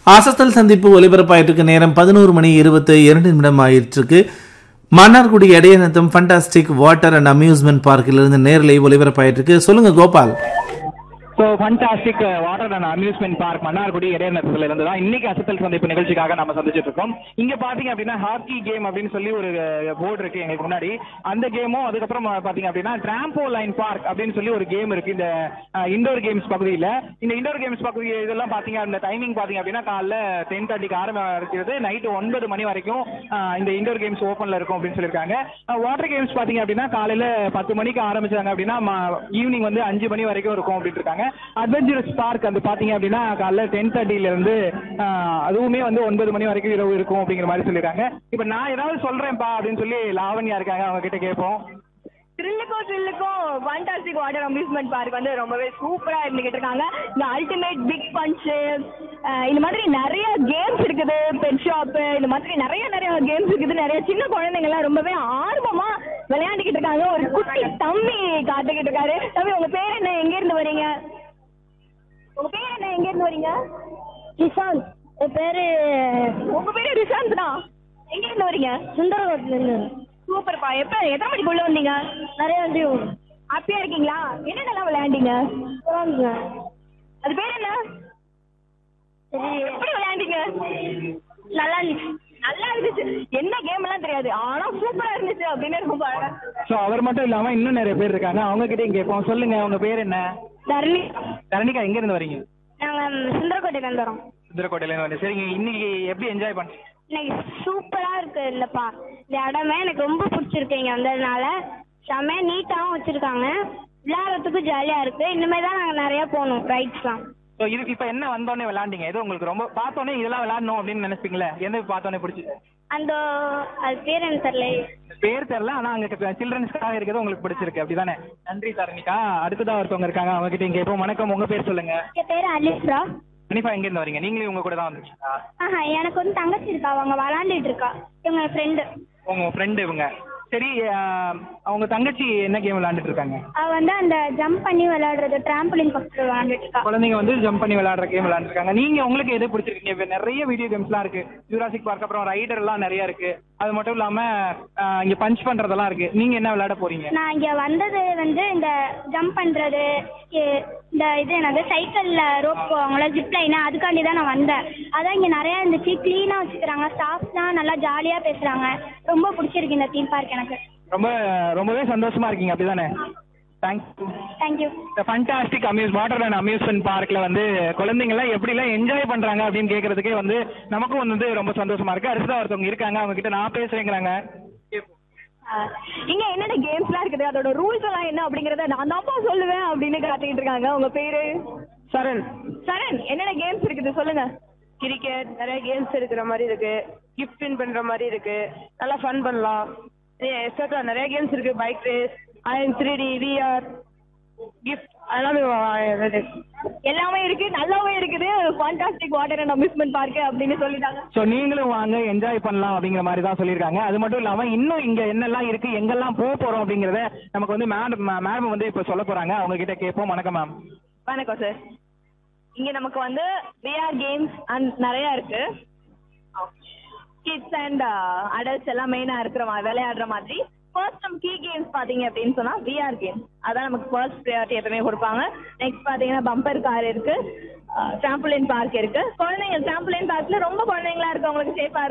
அசத்தல் சந்திப்பு ஒலிபரப்பாயிட்டிருக்கு நேரம் பதினோரு மணி இருபத்தி இரண்டு நிமிடம் ஆயிட்டிருக்கு Mannargudi Idayanatham fantastic water and amusement பார்க்கிலிருந்து நேரலை ஒலிபரப்பாயிட்டிருக்கு சொல்லுங்க Gopal so fantastic water and amusement park Mannargudi இடையநத்தத்துல இருந்து தான் இன்னைக்கு அசத்தல் சந்திப்பு நிகழ்ச்சிக்காக நம்ம சந்திச்சிட்டு இருக்கோம் இங்க பாத்தீங்க அப்படின்னா ஹாக்கி கேம் அப்படின்னு சொல்லி ஒரு போர்டு இருக்கு எங்களுக்கு முன்னாடி அந்த கேமும் அதுக்கப்புறம் பாத்தீங்க அப்படின்னா டிராம்போ லைன் பார்க் அப்படின்னு சொல்லி ஒரு கேம் இருக்கு இந்த இண்டோர் கேம்ஸ் பகுதியில் இந்த இண்டோர் கேம்ஸ் பகுதி இதெல்லாம் பாத்தீங்க அந்த டைமிங் பாத்தீங்க அப்படின்னா காலைல டென் தேர்ட்டிக்கு ஆரம்பிக்கிறது நைட்டு ஒன்பது மணி வரைக்கும் அஹ், இந்த இண்டோர் கேம்ஸ் ஓப்பன்ல இருக்கும் அப்படின்னு சொல்லியிருக்காங்க வாட்டர் கேம்ஸ் பாத்தீங்க அப்படின்னா காலையில பத்து மணிக்கு ஆரம்பிச்சாங்க அப்படின்னா ஈவினிங் வந்து அஞ்சு மணி வரைக்கும் இருக்கும் அப்படின்னு இருக்காங்க அட்வென்ச்சரஸ் பார்க் அது பாத்தீங்க அப்படின்னா காலைல டென் தேர்ட்டில இருந்து ஆஹ், அதுவுமே வந்து ஒன்பது மணி வரைக்கும் இரவு இருக்கும் அப்படிங்கிற மாதிரி சொல்லியிருக்காங்க இப்ப நான் ஏதாவது சொல்றேன்ப்பா அப்படின்னு சொல்லி லாவண்யா இருக்காங்க அவங்க கிட்ட கேட்போம் த்ரில்லுக்கும் த்ரில்லுக்கும் ஃபண்டாஸ்டிக் வாட்டர் அம்யூஸ்மெண்ட் பார்க் வந்து ரொம்பவே சூப்பரா இருந்துகிட்டு இருக்காங்க இந்த அல்டிமேட் பிக் பஞ்சு இந்த மாதிரி நிறைய கேம்ஸ் இருக்குது பெட் ஷாப் இந்த மாதிரி நிறைய நிறைய கேம்ஸ் இருக்குது நிறைய சின்ன குழந்தைங்க எல்லாம் ரொம்பவே ஆர்வமா விளையாண்டுக்கிட்டு இருக்காங்க ஒரு குட்டி தம்பி காத்துக்கிட்டு இருக்காரு தம்பி உங்க பேர் என்ன எங்க இருந்து வரீங்க உங்க பேர் என்ன எங்க இருந்து வரீங்க ரிஷாந்த் என் பேரு உங்க பேரு ரிஷாந்த் தான் எங்க இருந்து வரீங்க சுந்தரகோட்டில இருந்து சூப்பர்ப்பா எப்ப எத்தனை மணிக்கு உள்ள வந்தீங்க நிறைய வந்து ஹாப்பியா இருக்கீங்களா என்னென்னலாம் விளையாண்டீங்க அது பேர் என்ன எப்படி விளையாண்டீங்க நல்லா இருந்துச்சு நல்லா இருந்துச்சு என்ன கேம் எல்லாம் தெரியாது ஆனா சூப்பரா இருந்துச்சு அப்படின்னு ரொம்ப அழகா ஸோ அவர் மட்டும் இல்லாம இன்னும் நிறைய பேர் இருக்காங்க அவங்க கிட்டயும் கேட்போம் சொல்லுங்க உங்க பேர் என்ன தரணி தரணிகா எங்க இருந்து வரீங்க நாங்க சுந்தரக்கோட்டையில இருந்து வரோம் சுந்தரக்கோட்டையில இருந்து வரீங்க சரிங்க இன்னைக்கு எப்படி என்ஜாய் பண்ணீங்க இன்னைக்கு சூப்பரா இருக்கு இந்த பா இந்த இடமே எனக்கு ரொம்ப பிடிச்சிருக்கு இங்க வந்ததுனால செம்மையா நீட்டாவும் வச்சிருக்காங்க விளையாடுறதுக்கு ஜாலியா இருக்கு இனிமே தான் நாங்க நிறைய போகணும் ரைட்ஸ்லாம் ஸோ இது இப்போ என்ன வந்தோடனே விளையாண்டீங்க ஏதோ உங்களுக்கு ரொம்ப பார்த்தோன்னே இதெல்லாம் விளையாடணும் அப்படின்னு நினைப்பீங்களே எந்த பார்த்தோன்னே பிடிச்சி அந்த அது பேர் என்ன தெரியல பேர் தெரியல ஆனா அங்க சில்ட்ரன்ஸ்க்காக இருக்கிறது உங்களுக்கு பிடிச்சிருக்கு அப்படிதானே நன்றி தரணிகா அடுத்ததா ஒருத்தவங்க இருக்காங்க அவங்க கிட்ட கேட்போம் வணக்கம் உங்க பேர் சொல்லுங்க என் பேர் அலிஸ்ரா கனிஃபா எங்க இருந்து வரீங்க நீங்களும் உங்க கூட தான் வந்துருக்கீங்களா ஆஹா எனக்கு வந்து தங்கச்சி இருக்கா அவங்க விளாண்டுட்டு இருக்கா இவங்க ஃப்ரெண்டு உங்க ஃப்ரெண்டு இவங்க சரி ஆஹ், அவங்க தங்கச்சி என்ன கேம் விளையாண்டுட்டு இருக்காங்க அவ வந்து அந்த ஜம்ப் பண்ணி விளையாடுறது டிராம்பலின் ஃபர்ஸ்ட் விளையாண்டுட்டு இருக்கா குழந்தைங்க வந்து ஜம்ப் பண்ணி விளையாடுற கேம் விளையாண்டுருக்காங்க நீங்க உங்களுக்கு எது பிடிச்சிருக்கீங்க இப்ப நிறைய வீடியோ கேம்ஸ்லாம் இருக்கு ஜூராசிக் பார்க் அப்புறம் ரைடர் எல்லாம் நிறைய இருக்கு அது மட்டும் இல்லாம ஆஹ், இங்க பஞ்ச் பண்றதெல்லாம் இருக்கு நீங்க என்ன விளையாட போறீங்க நான் இங்க வந்தது வந்து இந்த ஜம்ப் பண்றது இ- இந்த இது என்னது சைக்கிள்ல ரோப் போவாங்களா ஜிப் லைன் அதுக்காண்டி தான் நான் வந்தேன் அதான் இங்க நிறைய இருந்துச்சு க்ளீனா வச்சுக்கிறாங்க ஸ்டாஃப்ஸ்லாம் நல்லா ஜாலியா பேசுறாங்க ரொம்ப பிடிச்சிருக்கு இந்த தீம் பார்க் எனக்கு ரொம்ப ரொம்பவே சந்தோஷமா இருக்கீங்க அப்படிதானே தேங்க்யூ தேங்க்யூ இந்த fantastic amuse water and amusement பார்க்ல வந்து குழந்தைங்க எல்லாம் எப்படி எல்லாம் என்ஜாய் பண்றாங்க அப்படின்னு கேக்குறதுக்கே வந்து நமக்கும் வந்து ரொம்ப சந்தோஷமா இருக்கு அடுத்ததா ஒருத்தவங்க இருக்காங்க அவங்க கிட்ட நான் பேசுறேங்கிறாங்க இங்க என்னென்ன கேம்ஸ்லாம் இருக்குது அதோட ரூல்ஸ் எல்லாம் என்ன அப்படிங்கறத நான் தான்ப்பா சொல்லுவேன் அப்படின்னு காட்டிட்டு இருக்காங்க உங்க பேரு சரண் சரண் என்னென்ன கேம்ஸ் இருக்குது சொல்லுங்க கிரிக்கெட் நிறைய கேம்ஸ் இருக்கிற மாதிரி இருக்கு கிஃப்ட் வின் பண்ற மாதிரி இருக்கு நல்லா ஃபன் பண்ணலாம் எக்ஸட்ரா நிறைய கேம்ஸ் இருக்கு bike race IM three D VR gift எல்லாமே வா- இது. எல்லாமே இருக்கு நல்லாவே இருக்குது fantastic water and amusement park அப்படின்னு சொல்லிட்டாங்க ஸோ நீங்களும் வாங்க என்ஜாய் பண்ணலாம் அப்படிங்கிற மாதிரி தான் சொல்லியிருக்காங்க அது மட்டும் இல்லாம இன்னும் இங்க என்னெல்லாம் இருக்கு எங்கெல்லாம் போக போறோம் அப்படிங்கறத நமக்கு வந்து மேடம் மேம் வந்து இப்ப சொல்ல போறாங்க அவங்க கிட்ட கேட்போம் வணக்கம் மேம் வணக்கம் சார் இங்க நமக்கு வந்து விஆர் கேம்ஸ் அண்ட் நிறைய இருக்கு கிட்ஸ் அண்ட் அடல்ட்ஸ் எல்லாம் மெயினா இருக்கிற மாதிரி விளையாடுற மாதிரி ஃபர்ஸ்ட் நம்ம கீ கேம்ஸ் பாத்தீங்க அப்படின்னு சொன்னா விஆர் கேம்ஸ் அதான் நமக்கு ஃபர்ஸ்ட் ப்ரையாரிட்டி எப்பவுமே கொடுப்பாங்க நெக்ஸ்ட் பாத்தீங்கன்னா பம்பர் கார் இருக்கு டிராம்புலின் பார்க் இருக்கு குழந்தைங்க டிராம்புலின் பார்க்ல ரொம்ப குழந்தைங்களா இருக்கவங்களுக்கு சேஃபா